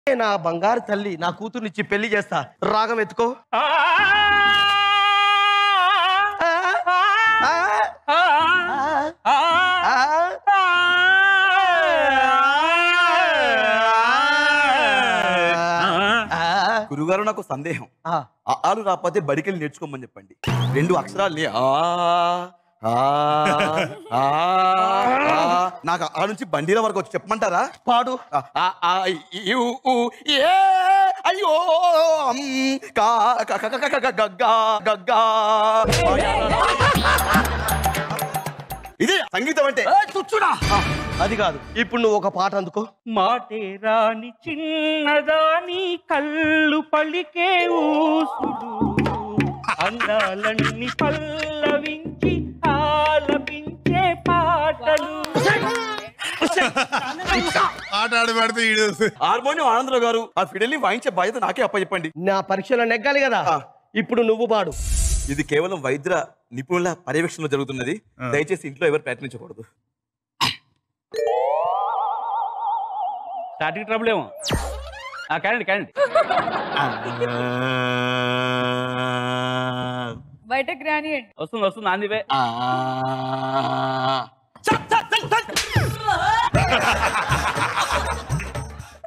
నా బంగారు తల్లి నా కూతుర్నిచ్చి పెళ్లి చేస్తా రాగం ఎత్తుకో ఆ, ఆ, ఆ, ఆ, ఆ, ఆ, ఆ. ఆ, గురుగారు నాకు సందేహం ఆ. ఆ ఆలు రాకపోతే బడికెళ్ళి నేర్చుకోమని చెప్పండి రెండు అక్షరాల్ని ఆ ఆ, ఆ, ఆ. నాకు ఆ నుంచి బండిల వరకు వచ్చి చెప్పమంటారా పాడు ఆ, ఆ, ఆ, ఈ, ఊ, ఊ, ఏ, అయ్యో అమ్, కా, క, క, క, క, క, గగ్గా, గగ్గా. ఇదే సంగీతం అంటే అది కాదు ఇప్పుడు నువ్వు ఒక పాట అందుకో మాటే రాని చిన్నదాని కళ్ళు పలికే ఊసుడు అందాలన్నీ పల్లవించి ఆలపించే పాటలు ఆట ఆడి పడితే ఈడు హార్మోనియం ఆనందరావు గారు ఆ ఫిడల్ని వాయించే బాధ్యత నాకే అప్పచెప్పండి నా పరీక్షలో నెగ్గాలి కదా ఆ. ఇప్పుడు నువ్వు పాడు ఇది కేవలం వైద్యుల నిపుణుల పర్యవేక్షణలో జరుగుతున్నది దయచేసి ఇంట్లో ఎవరు ప్రయత్నించకూడదు స్టార్టింగ్ ట్రబుల్ ఏమో ఆ క్యాండి క్యాండి బయటకు రానియండి వస్తుంది వస్తుంది ఆందివే ఆ. చల్, చల్, చల్, చల్.